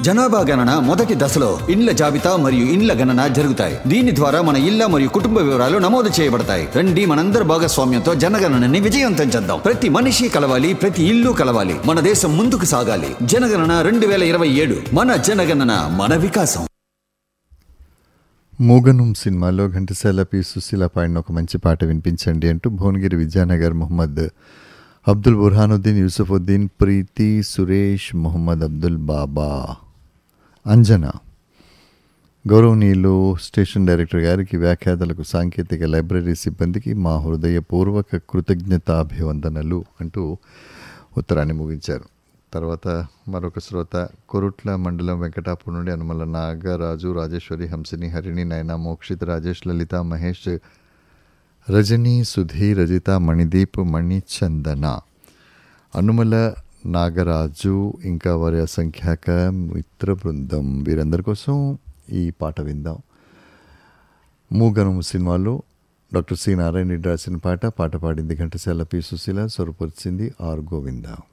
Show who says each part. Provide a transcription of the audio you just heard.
Speaker 1: జనాభా గణన మొదటి దశలో ఇండ్ల జాబితా మరియు ఇండ్ల గణన జరుగుతాయి దీని ద్వారా మన ఇళ్ల మరియు కుటుంబ వివరాలు నమోదు చేయబడతాయి రండి మనందరి భాగస్వామ్యంతో జనగణనని విజయవంతం చేద్దాం ప్రతి మనిషి కలవాలి ప్రతి ఇల్లు కలవాలి మన దేశం ముందుకు సాగాలి జనగణన రెండు వేల ఇరవై ఏడు మన జనగణన మన వికాసం
Speaker 2: మూగనం సినిమాలో ఘంటసాల పి సుశీల పాడిన ఒక మంచి పాట వినిపించండి అంటూ భువనగిరి విద్యానగర్ మొహమ్మద్ అబ్దుల్ బుర్హానుద్దీన్ యూసుఫుద్దీన్ ప్రీతి సురేష్ మొహమ్మద్ అబ్దుల్ బాబా అంజనా గౌరవనీయులు స్టేషన్ డైరెక్టర్ గారికి వ్యాఖ్యాతలకు సాంకేతిక లైబ్రరీ సిబ్బందికి మా హృదయపూర్వక కృతజ్ఞతాభివందనలు అంటూ ఉత్తరాన్ని ముగించారు తర్వాత మరొక శ్రోత కొరుట్ల మండలం వెంకటాపూర్ నుండి అనుమల నాగరాజు రాజేశ్వరి హంసిని హరిణి నయన మోక్షిత్ రాజేష్ లలిత మహేష్ రజని సుధీ రజిత మణిదీప్ మణిచందన అనుమల నాగరాజు ఇంకా వారి అసంఖ్యాక మిత్ర బృందం వీరందరి కోసం ఈ పాట విందాం మూగనం సినిమాలో డాక్టర్ సి నారాయణ రెడ్డి రాసిన పాట పాట పాడింది ఘంటసాల పి సుశీల స్వరపరిచింది ఆర్ గోవిందా